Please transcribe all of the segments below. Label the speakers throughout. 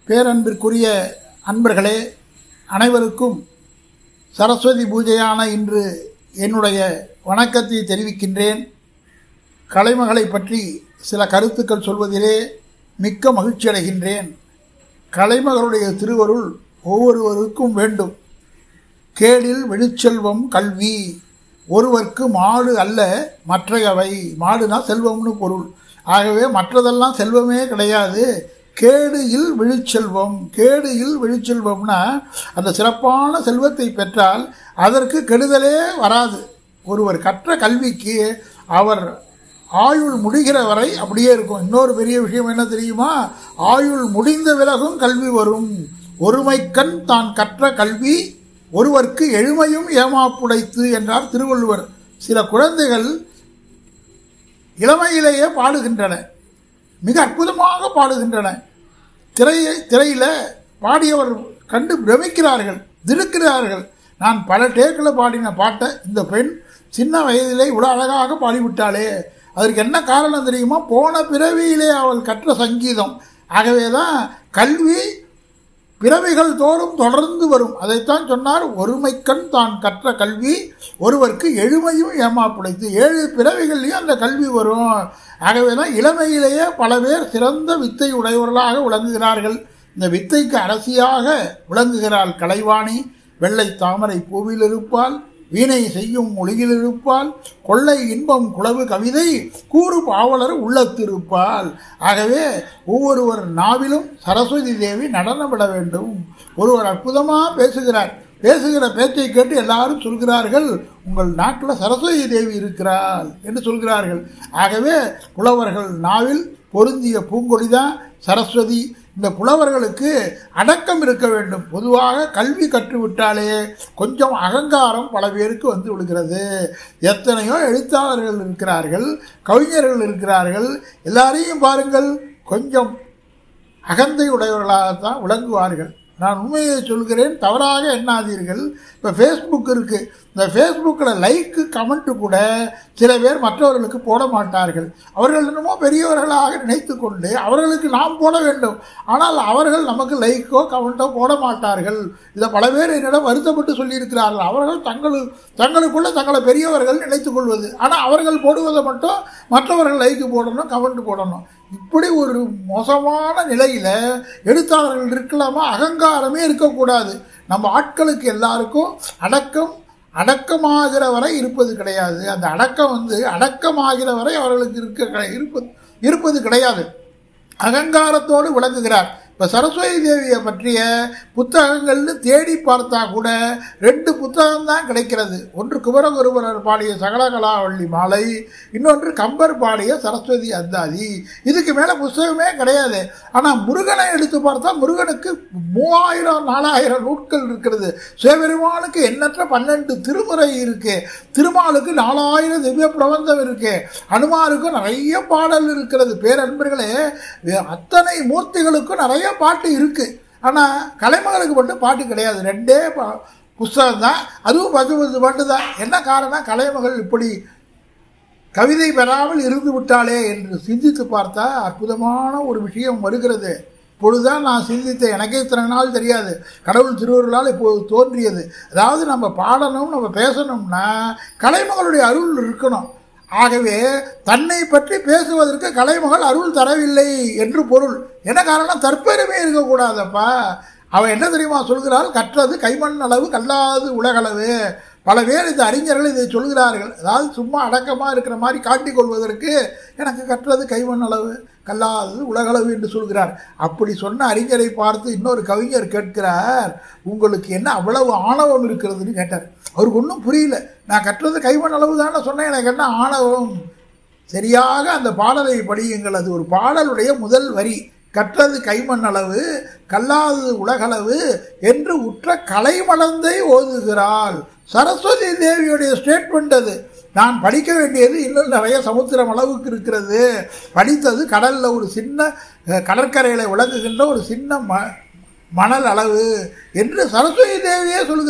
Speaker 1: பேரன்பிற்குரிய அன்பர்களே அனைவருக்கும் சரஸ்வதி பூஜையான இன்று என்னுடைய வணக்கத்தை தெரிவிக்கின்றேன் கலைமகளை பற்றி சில கருத்துக்கள் சொல்வதிலே மிக்க மகிழ்ச்சி அடைகின்றேன் கலைமகளுடைய திருவருள் ஒவ்வொருவருக்கும் வேண்டும் கேடில் வெளிச்செல்வம் கல்வி ஒருவர்க்கு மாடு அல்ல மற்றையவை மாடுனா செல்வம்னு பொருள் ஆகவே மற்றதெல்லாம் செல்வமே கிடையாது கேடு இல் விழுச்செல்வம் கேடு இல் விழுச்செல்வம்னா அந்த சிறப்பான செல்வத்தை பெற்றால் அதற்கு கெடுதலே வராது ஒருவர் கற்ற கல்விக்கு அவர் ஆயுள் முடிகிற வரை அப்படியே இருக்கும் இன்னொரு பெரிய விஷயம் என்ன தெரியுமா ஆயுள் முடிந்த விலகும் கல்வி வரும் ஒருமைக்கண் தான் கற்ற கல்வி ஒருவர்க்கு எழுமையும் ஏமாப்புடைத்து என்றார் திருவள்ளுவர் சில குழந்தைகள் இளமையிலேயே பாடுகின்றன மிக அற்புதமாக பாடுகின்றன திரையை திரையில பாடியவர் கண்டு பிரமிக்கிறார்கள் திடுக்கிறார்கள் நான் பல டேக்கில் பாடின பாட்டை இந்த பெண் சின்ன வயதிலே இவ்வளோ அழகாக பாடிவிட்டாளே அதற்கு என்ன காரணம் தெரியுமா போன பிறவியிலே அவள் கற்ற சங்கீதம் ஆகவே தான் கல்வி பிறவிகள் தோறும் தொடர்ந்து வரும் அதைத்தான் சொன்னார் ஒருமைக்கண் தான் கற்ற கல்வி ஒருவருக்கு எழுமையும் ஏமாப்புடைத்து ஏழு பிறவிகள்லையும் அந்த கல்வி வரும் ஆகவே தான் இளமையிலேயே பல பேர் சிறந்த வித்தை உடையவர்களாக விளங்குகிறார்கள் இந்த வித்தைக்கு அரசியாக விளங்குகிறாள் கலைவாணி வெள்ளை தாமரை பூவில் இருப்பால் வீணை செய்யும் மொழியில் இருப்பால் கொள்ளை இன்பம் குளவு கவிதை கூறு பாவலர் உள்ளத்திருப்பால் ஆகவே ஒவ்வொருவர் நாவிலும் சரஸ்வதி தேவி நடனமிட வேண்டும் ஒருவர் அற்புதமாக பேசுகிறார் பேசுகிற பேச்சை கேட்டு எல்லாரும் சொல்கிறார்கள் உங்கள் நாட்டில் சரஸ்வதி தேவி இருக்கிறாள் என்று சொல்கிறார்கள் ஆகவே புலவர்கள் நாவில் பொருந்திய பூங்கொடிதான் சரஸ்வதி இந்த புலவர்களுக்கு அடக்கம் இருக்க வேண்டும் பொதுவாக கல்வி கற்றுவிட்டாலே கொஞ்சம் அகங்காரம் பல பேருக்கு வந்து விடுகிறது எத்தனையோ எழுத்தாளர்கள் இருக்கிறார்கள் கவிஞர்கள் இருக்கிறார்கள் எல்லாரையும் பாருங்கள் கொஞ்சம் அகந்தை உடையவர்களாகத்தான் விளங்குவார்கள் நான் உண்மையை சொல்கிறேன் தவறாக எண்ணாதீர்கள் இப்போ ஃபேஸ்புக் இருக்குது இந்த ஃபேஸ்புக்கில் லைக்கு கமெண்ட்டு கூட சில பேர் மற்றவர்களுக்கு போட மாட்டார்கள் அவர்கள் என்னமோ பெரியவர்களாக நினைத்து கொண்டு அவர்களுக்கு நாம் போட வேண்டும் ஆனால் அவர்கள் நமக்கு லைக்கோ கமெண்ட்டோ போட மாட்டார்கள் இதை பல பேர் என்னிடம் வருத்தப்பட்டு சொல்லியிருக்கிறார்கள் அவர்கள் தங்களு தங்களுக்குள்ள தங்களை பெரியவர்கள் நினைத்து கொள்வது ஆனால் அவர்கள் போடுவதை மட்டும் மற்றவர்கள் லைக்கு போடணும் கமெண்ட் போடணும் இப்படி ஒரு மோசமான நிலையில் எழுத்தாளர்கள் இருக்கலாமா அகங்காரமே இருக்கக்கூடாது நம்ம ஆட்களுக்கு எல்லாருக்கும் அடக்கம் அடக்கமாகிற வரை இருப்பது கிடையாது அந்த அடக்கம் வந்து அடக்கமாகிற வரை அவர்களுக்கு இருக்க இருப்பது இருப்பது கிடையாது அகங்காரத்தோடு விளங்குகிறார் இப்போ சரஸ்வதி தேவியை பற்றிய புத்தகங்கள்னு தேடி பார்த்தா கூட ரெண்டு புத்தகம் தான் கிடைக்கிறது ஒன்று குமரகுருபரர் பாடிய சகலகலாவள்ளி மாலை இன்னொன்று கம்பர் பாடிய சரஸ்வதி அந்தாதி இதுக்கு மேலே புஸ்தகமே கிடையாது ஆனால் முருகனை எடுத்து பார்த்தா முருகனுக்கு மூவாயிரம் நாலாயிரம் நூட்கள் இருக்கிறது சிவபெருமானுக்கு எண்ணற்ற பன்னெண்டு திருமுறை இருக்கு திருமாலுக்கு நாலாயிரம் திவ்ய பிரபந்தம் இருக்கு அனுமாருக்கும் நிறைய பாடல் இருக்கிறது பேரன்பர்களே அத்தனை மூர்த்திகளுக்கும் நிறைய பாட்டு இருக்கு ஆனால் கலைமகளுக்கு மட்டும் பாட்டு கிடையாது ரெண்டே புஸ்தகம் தான் அதுவும் பத்து பத்து பாட்டு தான் என்ன காரணம் கலைமகள் இப்படி கவிதை பெறாமல் இருந்து விட்டாளே என்று சிந்தித்து பார்த்தா அற்புதமான ஒரு விஷயம் வருகிறது இப்பொழுதுதான் நான் சிந்தித்தேன் எனக்கே இத்தனை நாள் தெரியாது கடவுள் திருவருளால் இப்போது தோன்றியது அதாவது நம்ம பாடணும் நம்ம பேசணும்னா கலைமகளுடைய அருள் இருக்கணும் ஆகவே தன்னை பற்றி பேசுவதற்கு கலைமகள் அருள் தரவில்லை என்று பொருள் என்ன காரணம் தற்பெருமே இருக்கக்கூடாதப்பா அவன் என்ன தெரியுமா சொல்கிறாள் கற்றது கைமண் அளவு கல்லாது உலகளவு பல பேர் இந்த அறிஞர்கள் இதை சொல்கிறார்கள் அதாவது சும்மா அடக்கமாக இருக்கிற மாதிரி காட்டிக் கொள்வதற்கு எனக்கு கற்றது கைமண் அளவு கல்லாது உலகளவு என்று சொல்கிறார் அப்படி சொன்ன அறிஞரை பார்த்து இன்னொரு கவிஞர் கேட்கிறார் உங்களுக்கு என்ன அவ்வளவு ஆணவம் இருக்கிறதுன்னு கேட்டார் அவருக்கு ஒன்றும் புரியல நான் கற்றது கைமண் அளவு தானே சொன்னேன் எனக்கு என்ன ஆணவம் சரியாக அந்த பாடலை படியுங்கள் அது ஒரு பாடலுடைய முதல் வரி கற்றது கைமண் அளவு கல்லாது உலகளவு என்று உற்ற கலைமலந்தை ஓதுகிறாள் சரஸ்வதி தேவியுடைய ஸ்டேட்மெண்ட் அது நான் படிக்க வேண்டியது இன்னும் நிறைய சமுத்திரம் அளவுக்கு இருக்கிறது படித்தது கடலில் ஒரு சின்ன கடற்கரையில் விளங்குகின்ற ஒரு சின்ன ம மணல் அளவு என்று சரஸ்வதி தேவியே சொல்கிறார்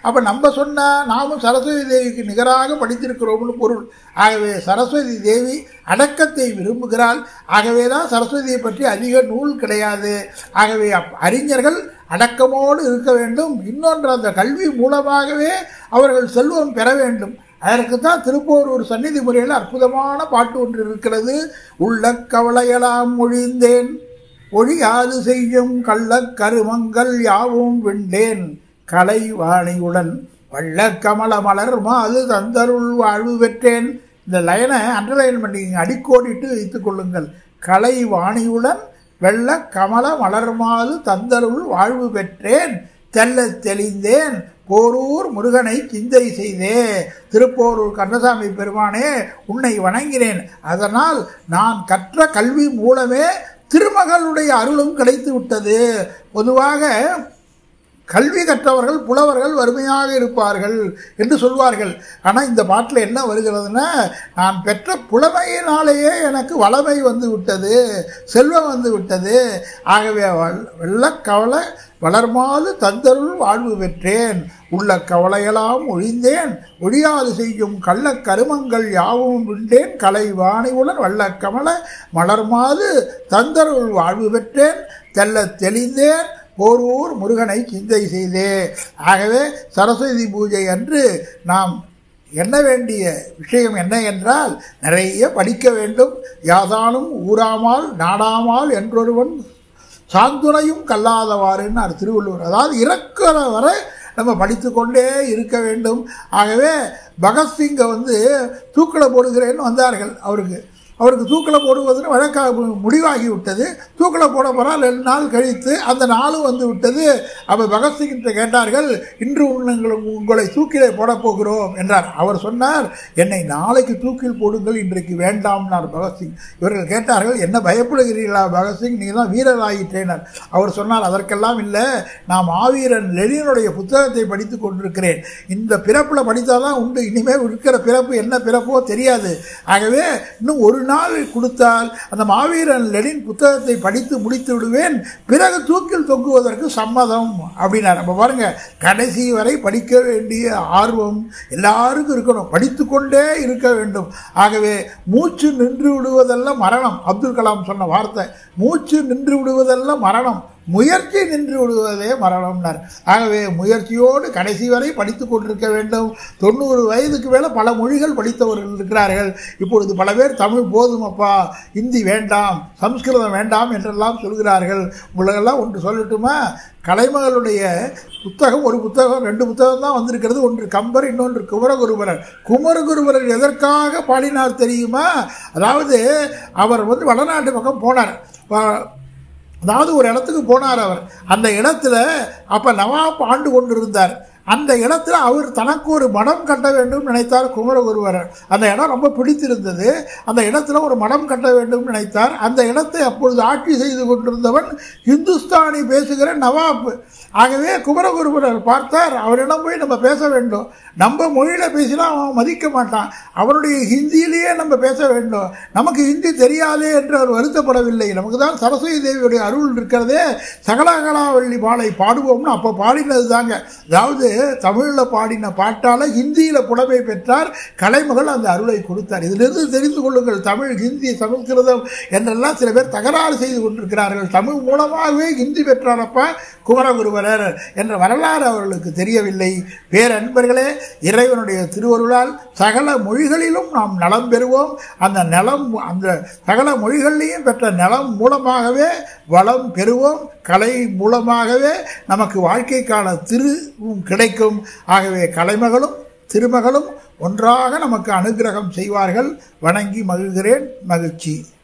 Speaker 1: அப்போ நம்ம சொன்னால் நாமும் சரஸ்வதி தேவிக்கு நிகராக படித்திருக்கிறோம்னு பொருள் ஆகவே சரஸ்வதி தேவி அடக்கத்தை விரும்புகிறாள் ஆகவே தான் சரஸ்வதியை பற்றி அதிக நூல் கிடையாது ஆகவே அப் அறிஞர்கள் அடக்கமோடு இருக்க வேண்டும் இன்னொன்று அந்த கல்வி மூலமாகவே அவர்கள் செல்வம் பெற வேண்டும் அதற்கு தான் திருப்போரூர் சந்நிதி முறையில் அற்புதமான பாட்டு ஒன்று இருக்கிறது உள்ள கவலையெல்லாம் ஒழிந்தேன் ஒழியாது செய்யும் கள்ளக் கருமங்கள் யாவும் விண்டேன் கலை வாணியுடன் வள்ள கமல மலர் மாது தந்தருள் வாழ்வு பெற்றேன் இந்த லைனை அண்டர்லைன் பண்ணிங்க அடிக்கோடிட்டு வைத்துக் கொள்ளுங்கள் கலை வாணியுடன் வெள்ள கமல மலர் மாது தந்தருள் வாழ்வு பெற்றேன் தெல்ல தெளிந்தேன் போரூர் முருகனை சிந்தை செய்தே திருப்போரூர் கண்ணசாமி பெருமானே உன்னை வணங்கினேன் அதனால் நான் கற்ற கல்வி மூலமே திருமகளுடைய அருளும் கிடைத்து விட்டது பொதுவாக கல்வி கற்றவர்கள் புலவர்கள் வறுமையாக இருப்பார்கள் என்று சொல்வார்கள் ஆனால் இந்த பாட்டில் என்ன வருகிறதுனா நான் பெற்ற புலமையினாலேயே எனக்கு வளமை வந்து விட்டது செல்வம் வந்து விட்டது ஆகவே வெள்ளக்கவலை வளர்மாது தந்தருள் வாழ்வு பெற்றேன் உள்ள கவலையெல்லாம் ஒழிந்தேன் ஒழியாது செய்யும் கள்ளக் கருமங்கள் யாவும் விண்டேன் கலை வாணிவுடன் வள்ளக்கமல மலர்மாது தந்தருள் வாழ்வு பெற்றேன் தெல்ல தெளிந்தேன் போரூர் முருகனை சிந்தை செய்தே ஆகவே சரஸ்வதி பூஜை அன்று நாம் எண்ண வேண்டிய விஷயம் என்ன என்றால் நிறைய படிக்க வேண்டும் யாதானும் ஊராமால் நாடாமால் என்றொருவன் சாந்துணையும் கல்லாதவாறுன்னு திருவள்ளுவர் அதாவது இறக்கிற வரை நம்ம படித்து கொண்டே இருக்க வேண்டும் ஆகவே பகத்சிங்கை வந்து தூக்கில் போடுகிறேன்னு வந்தார்கள் அவருக்கு அவருக்கு தூக்கில் போடுவதுன்னு வழக்காக முடிவாகி விட்டது தூக்கில் போட போனால் ரெண்டு நாள் கழித்து அந்த நாளும் வந்து விட்டது அப்போ பகத்சிங்கிட்ட கேட்டார்கள் இன்று உங்களை உங்களை தூக்கிலே போடப் போகிறோம் என்றார் அவர் சொன்னார் என்னை நாளைக்கு தூக்கில் போடுங்கள் இன்றைக்கு வேண்டாம்னார் பகத்சிங் இவர்கள் கேட்டார்கள் என்ன பயப்படுகிறீர்களா பகத்சிங் நீங்கள் தான் வீரராகிட்டேனர் அவர் சொன்னார் அதற்கெல்லாம் இல்லை நான் மாவீரன் லெனினுடைய புத்தகத்தை படித்து கொண்டிருக்கிறேன் இந்த பிறப்பில் படித்தாதான் உண்டு இனிமேல் இருக்கிற பிறப்பு என்ன பிறப்போ தெரியாது ஆகவே இன்னும் ஒரு நாள் கொடுத்தால் அந்த மாவீரன் லெனின் புத்தகத்தை படித்து முடித்து விடுவேன் பிறகு தூக்கில் தொங்குவதற்கு சம்மதம் அப்படின்னார் அப்போ பாருங்க கடைசி வரை படிக்க வேண்டிய ஆர்வம் எல்லாருக்கும் இருக்கணும் படித்து கொண்டே இருக்க வேண்டும் ஆகவே மூச்சு நின்று விடுவதெல்லாம் மரணம் அப்துல் கலாம் சொன்ன வார்த்தை மூச்சு நின்று விடுவதெல்லாம் மரணம் முயற்சி நின்று விடுவதே மரணம்னார் ஆகவே முயற்சியோடு கடைசி வரை படித்து கொண்டிருக்க வேண்டும் தொண்ணூறு வயதுக்கு மேலே பல மொழிகள் படித்தவர்கள் இருக்கிறார்கள் இப்பொழுது பல பேர் தமிழ் போதுமப்பா ஹிந்தி வேண்டாம் சம்ஸ்கிருதம் வேண்டாம் என்றெல்லாம் சொல்கிறார்கள் உங்களுக்கெல்லாம் ஒன்று சொல்லட்டுமா கலைமகளுடைய புத்தகம் ஒரு புத்தகம் ரெண்டு புத்தகம் தான் வந்திருக்கிறது ஒன்று கம்பர் இன்னொன்று குமரகுருபரர் குமரகுருபரர் எதற்காக பாடினார் தெரியுமா அதாவது அவர் வந்து வடநாட்டு பக்கம் போனார் அதாவது ஒரு இடத்துக்கு போனார் அவர் அந்த இடத்துல அப்போ நவாப் ஆண்டு கொண்டிருந்தார் அந்த இடத்துல அவர் தனக்கு ஒரு மடம் கட்ட வேண்டும் நினைத்தார் குமரகுருவரர் அந்த இடம் ரொம்ப பிடித்திருந்தது அந்த இடத்துல ஒரு மடம் கட்ட வேண்டும் நினைத்தார் அந்த இடத்தை அப்பொழுது ஆட்சி செய்து கொண்டிருந்தவன் இந்துஸ்தானி பேசுகிற நவாப் ஆகவே குமரகுருவரர் பார்த்தார் அவரிடம் போய் நம்ம பேச வேண்டும் நம்ம மொழியில் பேசினா அவன் மதிக்க மாட்டான் அவனுடைய ஹிந்தியிலேயே நம்ம பேச வேண்டும் நமக்கு ஹிந்தி தெரியாதே என்று அவர் வருத்தப்படவில்லை நமக்கு தான் சரஸ்வதி தேவியுடைய அருள் இருக்கிறதே சகலகலாவள்ளி பாலை பாடுவோம்னு அப்போ பாடினது தாங்க அதாவது தமிழில் பாடின பாட்டால் ஹிந்தியில் புலமை பெற்றார் கலைமகள் அந்த அருளை கொடுத்தார் இதிலிருந்து தெரிந்து கொள்ளுங்கள் தமிழ் ஹிந்தி சமஸ்கிருதம் என்றெல்லாம் சில பேர் தகராறு செய்து கொண்டிருக்கிறார்கள் தமிழ் மூலமாகவே ஹிந்தி பெற்றாரப்பா குமரகுருவரர் என்ற வரலாறு அவர்களுக்கு தெரியவில்லை பேரன்பர்களே இறைவனுடைய திருவருளால் சகல மொழிகளிலும் நாம் நலம் பெறுவோம் அந்த நலம் அந்த சகல மொழிகளிலையும் பெற்ற நலம் மூலமாகவே வளம் பெறுவோம் கலை மூலமாகவே நமக்கு வாழ்க்கைக்கான திருவும் கிடைக்கும் ஆகவே கலைமகளும் திருமகளும் ஒன்றாக நமக்கு அனுகிரகம் செய்வார்கள் வணங்கி மகிழ்கிறேன் மகிழ்ச்சி